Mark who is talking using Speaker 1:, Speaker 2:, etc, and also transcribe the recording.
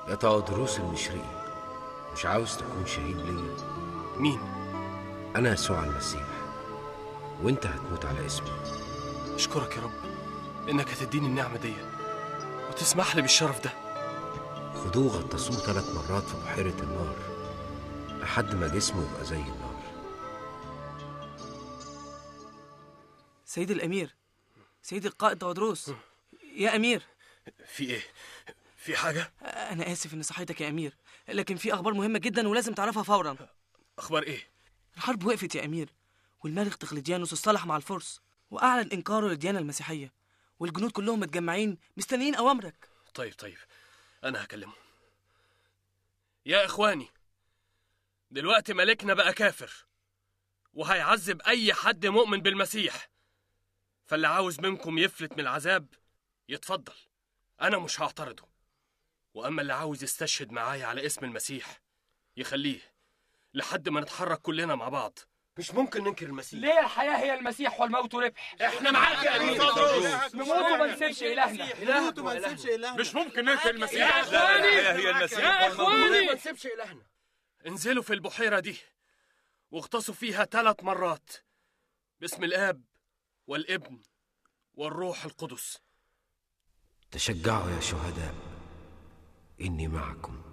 Speaker 1: يا تقدروس المشرقي مش عاوز تكون شهيد ليا
Speaker 2: مين
Speaker 1: انا يسوع المسيح وانت هتموت على اسمي
Speaker 2: اشكرك يا رب انك هتديني النعمه دي وتسمح لي بالشرف ده
Speaker 1: خدوه غطسوه ثلاث مرات في بحيرة النار لحد ما جسمه يبقى زي النار
Speaker 3: سيد الأمير سيد القائد تودروس يا أمير
Speaker 2: في ايه في حاجه
Speaker 3: أنا آسف إني صحيتك يا أمير لكن في أخبار مهمة جدا ولازم تعرفها فورا
Speaker 2: اخبار ايه
Speaker 3: الحرب وقفت يا أمير والملك تقليديانوس اصطلح مع الفرس وأعلن إنكاره للديانة المسيحية والجنود كلهم متجمعين مستنيين أوامرك
Speaker 2: طيب طيب انا هكلمه يا اخواني دلوقتي ملكنا بقى كافر وهيعذب اي حد مؤمن بالمسيح فاللي عاوز منكم يفلت من العذاب يتفضل انا مش هعترضه واما اللي عاوز يستشهد معايا على اسم المسيح يخليه لحد ما نتحرك كلنا مع بعض مش ممكن ننكر المسيح
Speaker 4: ليه الحياة هي المسيح والموت ربح
Speaker 2: احنا معاك يا امير
Speaker 4: نموت وما نسيبش إلهنا
Speaker 5: نموت وما نسيبش إلهنا
Speaker 2: مش ممكن ننكر المسيح
Speaker 4: يا إخواني
Speaker 5: هي المسيح
Speaker 4: يا إخواني
Speaker 2: ما نسيبش إلهنا انزلوا في البحيرة دي واغطسوا فيها ثلاث مرات باسم الآب والابن والروح القدس
Speaker 1: تشجعوا يا شهداء إني معكم